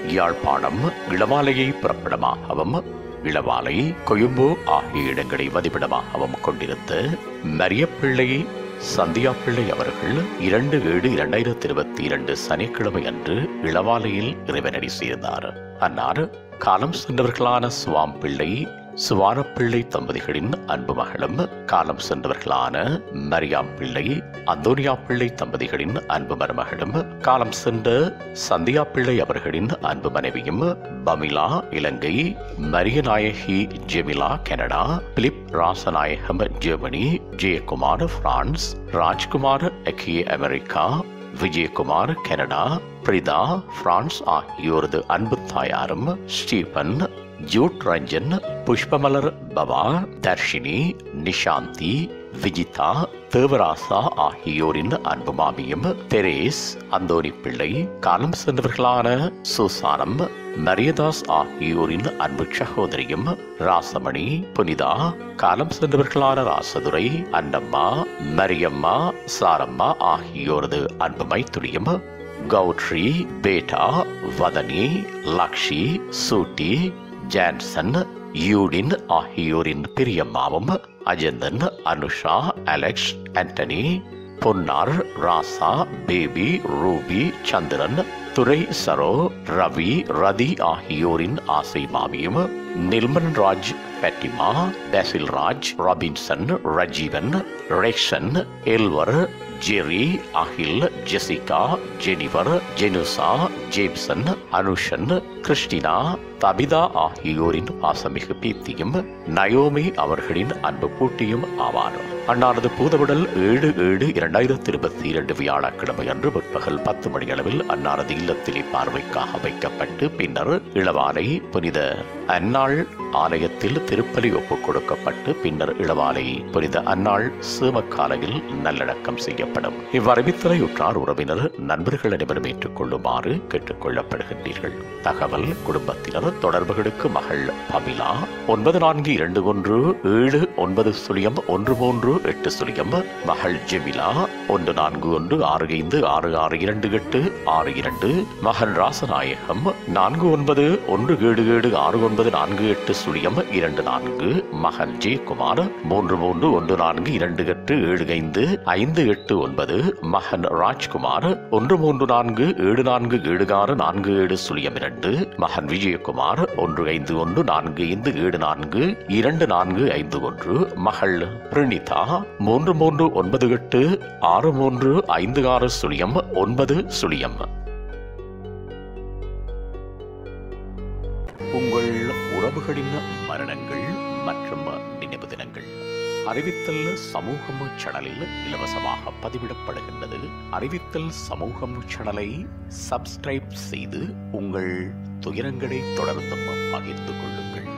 யாழ்ப்பாணம் இளவாலையை பிறப்பிடமாகவும் இளவாலை கொழும்பு ஆகிய இடங்களை வதிப்பிடமாகவும் கொண்டிருந்த மரியப்பிள்ளை சந்தியா பிள்ளை அவர்கள் இரண்டு ஏழு இரண்டாயிரத்தி இருபத்தி இரண்டு சனிக்கிழமை அன்று இளவாலையில் இறைவனடி சேர்ந்தார் அன்னார் காலம் சென்றவர்களான சுவாம் பிள்ளை சுவாரப்பிள்ளை தம்பதிகளின் அன்பு மகளும் காலம் சென்றவர்களான மரியாம் பிள்ளை அந்தோனியா பிள்ளை தம்பதிகளின் அன்பு மருமகளும் காலம் சென்ற சந்தியா பிள்ளை அவர்களின் அன்பு மனைவியும் Pamela Ilankai Mariyanayaki Jemila Canada Philip Rasanayagam Germany Jeyakumar France Rajkumar அக்கிய America Vijayakumar Canada Pritha France ஆகியோரது அன்பு தாயாரும் ஸ்டீபன் ஜூட் ரஞ்சன் புஷ்பமலர் பவா தர்ஷினி நிஷாந்தி விஜிதா தேவராசா ஆகியோரின் அன்பு மாமியும் தெரேஸ் அந்தோனி பிள்ளை காலம் சென்றவர்களான சுசானம் மரியதாஸ் ஆகியோரின் அன்பு சகோதரியும் ராசமணி புனிதா காலம் சென்றவர்களான ராசதுரை அன்னம்மா மரியம்மா சாரம்மா ஆகியோரது அன்பு மைத்துரியும் கௌட்ரி பேட்டா வதனி லக்ஷி சூட்டி ஜான்சன் யூடின் ஆகியோரின் பிரியம்மாவும் Ajanthan Anusha Alex Antony Ponnar Rasa Baby Ruby Chandran Thurai Saro Ravi Rathi ஆகியோரின் ஆசை மாமியும் Nirman Raj Bettima Basil Raj Robinson Rajeevan Reshan Elvar Jerry Akil Jessica Jennifer Jenusha Jameson Anushan Christina Tabitha ஆகியோரின் பாசமிகு பீத்தியும் நயோமி அவர்களின் அன்பு பூட்டியும் ஆவார் அன்னாரது பூதவிடல் ஏழு ஏழு இரண்டாயிரத்தி இருபத்தி இரண்டு வியாழக்கிழமை அன்று பிற்பகல் பத்து மணி அளவில் அன்னாரது இல்லத்திலே பார்வைக்காக வைக்கப்பட்டு பின்னர் இளவாலை புனித அன்னாள் ஆலயத்தில் திருப்பலி ஒப்புக் கொடுக்கப்பட்டு பின்னர் இளவாலை புனித அன்னாள் சீமக்காலையில் நல்லடக்கம் செய்யப்படும் இவ்வறிவித்தலை உற்றார் உறவினர் நண்பர்களிடமிருந்து ஏற்றுக்கொள்ளுமாறு கேட்டுக் கொள்ளப்படுகின்றீர்கள் தகவல் குடும்பத்தினர் தொடர்புகளுக்கு மகள் பமிலா ஒன்பது நான்கு இரண்டு ஒன்று ஏழு ஒன்பது சுழியம் ஒன்று மூன்று எட்டு சுழியம் மகள் ஜெமிலா ஒன்று நான்கு ஒன்று ஆறு ஐந்து ஆறு ஆறு இரண்டு எட்டு ஆறு இரண்டு மகன் ராசநாயகம் நான்கு ஒன்பது ஒன்று ஏழு ஏழு ஆறு ஒன்பது நான்கு எட்டு சுழியம் இரண்டு நான்கு மகன் ஜெயக்குமார் மூன்று மூன்று ஒன்று நான்கு இரண்டு எட்டு ஏழு ஐந்து ஐந்து எட்டு ஒன்பது மகன் ராஜ்குமார் ஒன்று மூன்று நான்கு ஏழு நான்கு ஏழு ஆறு நான்கு ஏழு சுழியம் இரண்டு மகன் விஜயகுமார் ஒன்று ஐந்து ஒன்று நான்கு ஐந்து ஏழு நான்கு இரண்டு நான்கு ஐந்து ஒன்று மகள் பிரணிதா மூன்று மூன்று ஒன்பது எட்டு ஆறு மூன்று ஐந்து ஆறு சுழியம் ஒன்பது சுழியம் உங்கள் உறவுகளின் மரணங்கள் மற்றும் நினைவு தினங்கள் அறிவித்தல் சமூகம் சேனலில் இலவசமாக பதிவிடப்படுகின்றது அறிவித்தல் சமூகம் சேனலை சப்ஸ்கிரைப் செய்து உங்கள் துயரங்களை தொடர்ந்தும் பகிர்ந்து கொள்ளுங்கள்